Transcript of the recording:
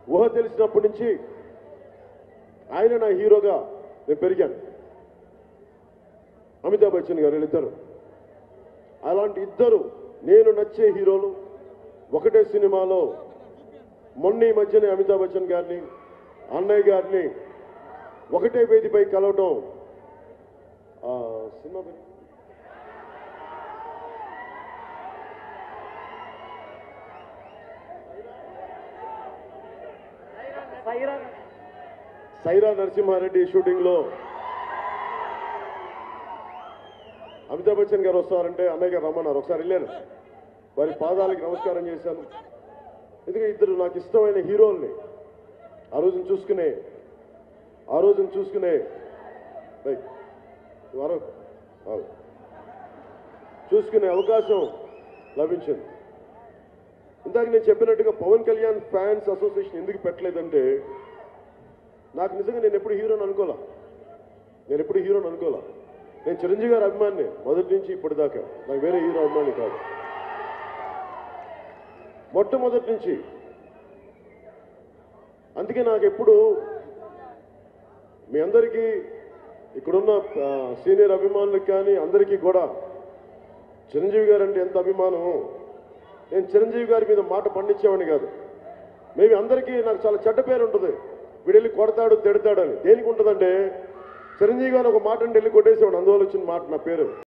ఊహ తెలిసినప్పటి నుంచి ఆయన నా హీరోగా నేను పెరిగాను అమితాబ్ బచ్చన్ గారు వీళ్ళిద్దరు అలాంటి ఇద్దరు నేను నచ్చే హీరోలు ఒకటే సినిమాలో మొన్న ఈ మధ్యనే అమితాబ్ బచ్చన్ గారిని అన్నయ్య గారిని ఒకటే వేదిపై కలవటం ఆ, సినిమా పేరు? సైరా నరసింహారెడ్డి షూటింగ్ లో అమితాబ్ బచ్చన్ గారు వస్తారంటే అన్నయ్య గారు రమ్మన్నారు ఒకసారి వెళ్ళాను వారి పాదాలకి నమస్కారం చేశాను ఎందుకంటే ఇద్దరు నాకు ఇష్టమైన హీరోల్ని ఆ రోజున చూసుకునే ఆ రోజున చూసుకునే రైట్. వారు ఆగు. చూసుకునే అవకాశం లభించింది ఇందాక నేను చెప్పినట్టుగా పవన్ కళ్యాణ్ ఫ్యాన్స్ అసోసియేషన్ ఎందుకు పెట్టలేదంటే నాకు నిజంగా నేను ఎప్పుడు హీరోని అనుకోలే నేను ఎప్పుడు హీరోని అనుకోలే నేను చిరంజీవి గారి అభిమాని మొదటి నుంచి ఇప్పటిదాకా నాకు వేరే హీరో అభిమాని కాదు మొట్టమొదటి నుంచి అందుకే నాకు ఎప్పుడు మీ అందరికీ ఇక్కడున్న ఆ, సీనియర్ అభిమానులకు కానీ అందరికీ కూడా చిరంజీవి గారు అంటే ఎంత అభిమానం నేను చిరంజీవి గారి మీద మాట పండించేవాడిని కాదు మేబీ అందరికీ నాకు చాలా చెడ్డ పేరు ఉంటుంది వీడు వెళ్ళి కొడతాడు తిడతాడు అని దేనికి ఉంటుందంటే చిరంజీవి గారు ఒక మాట అంటే వెళ్ళి కొట్టేసేవాడు అందువల్ల వచ్చిన మాట నా పేరు